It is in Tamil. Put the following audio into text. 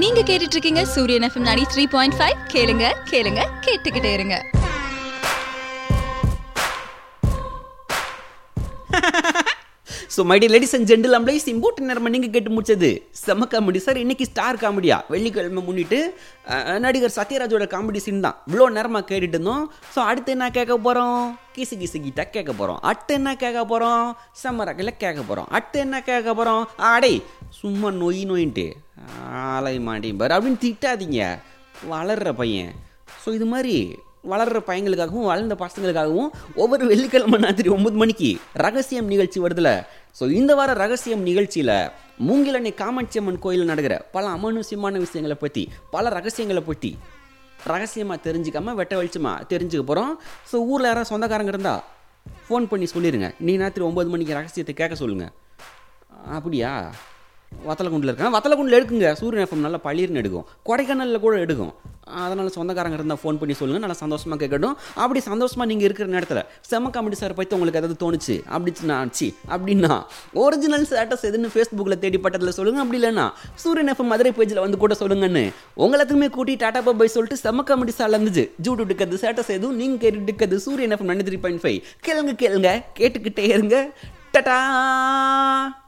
நீங்க கேட்டுட்டு இருக்கீங்க சூரியன் எஃப்எம் 93.5 த்ரீ பாயிண்ட் ஃபைவ் கேளுங்க கேளுங்க கேட்டுக்கிட்டே இருங்க so my dear ladies and gentle அம்ப்ளைஸ் இம்போர்ட் நேரம் நீங்கள் கேட்டு முடிச்சது செம்ம காமெடி சார் இன்னைக்கு ஸ்டார் காமெடியா வெள்ளிக்கிழமை முன்னிட்டு அஹ், நடிகர் சத்யராஜோட காமெடி சீன் தான் இவ்வளோ நேரமாக கேட்டுட்டு இருந்தோம் ஸோ அடுத்து என்ன கேட்க போகிறோம் கிசு கிசு கிட்ட கேட்க போகிறோம் அடுத்து என்ன கேட்க போகிறோம் செம்ம ரகையில் கேட்க போகிறோம் அடுத்து என்ன கேட்க போகிறோம் ஆடே சும்மா நொய் நொயின்ட்டு ஆலை மாட்டேன் அப்படின்னு திட்டாதீங்க வளர்ற பையன் ஸோ இது மாதிரி வளர்கிற பையங்களுக்காகவும் வளர்ந்த பசங்களுக்காகவும் ஒவ்வொரு வெள்ளிக்கிழமை ராத்திரி ஒன்பது மணிக்கு ரகசியம் நிகழ்ச்சி வருதுல ஸோ இந்த வார ரகசியம் நிகழ்ச்சியில் மூங்கிலனை காமாட்சி அம்மன் கோயிலில் நடக்கிற பல அமானுஷ்யமான விஷயங்களை பற்றி பல ரகசியங்களை பற்றி ரகசியமாக தெரிஞ்சுக்காம வெட்ட வெளிச்சமாக தெரிஞ்சுக்க போகிறோம் ஸோ ஊரில் யாராவது சொந்தக்காரங்க இருந்தால் ஃபோன் பண்ணி சொல்லிடுங்க நீ ராத்திரி ஒம்பது மணிக்கு ரகசியத்தை கேட்க சொல்லுங்கள் அப்படியா வத்தலகுண்டில் இருக்கேன் வத்தலகுண்டில் எடுக்குங்க சூரியன் எஃப்எம் நல்லா பளிர்னு எடுக்கும் கொடைக்கானலில் கூட எடுக்கும் அதனால் சொந்தக்காரங்க இருந்தால் ஃபோன் பண்ணி சொல்லுங்கள் நல்லா சந்தோஷமாக கேட்கட்டும் அப்படி சந்தோஷமாக நீங்கள் இருக்கிற நேரத்தில் செம்ம காமெடி சார் பற்றி உங்களுக்கு ஏதாவது தோணுச்சு அப்படிச்சுன்னா சி அப்படின்னா ஒரிஜினல் ஸ்டேட்டஸ் எதுன்னு ஃபேஸ்புக்கில் தேடி பட்டத்தில் சொல்லுங்கள் அப்படி இல்லைன்னா சூரியன் எஃப்எம் மதுரை பேஜில் வந்து கூட சொல்லுங்கன்னு உங்களத்துக்குமே கூட்டி டாட்டா பாய் சொல்லிட்டு செம்ம காமெடி சார் இருந்துச்சு ஜூட்டு இருக்கிறது ஸ்டேட்டஸ் எதுவும் நீங்கள் கேட்டுட்டு இருக்கிறது Suryan FM ninety three point five கேளுங்க கேளுங்க கேட்டுக்கிட்டே இருங்க டட்டா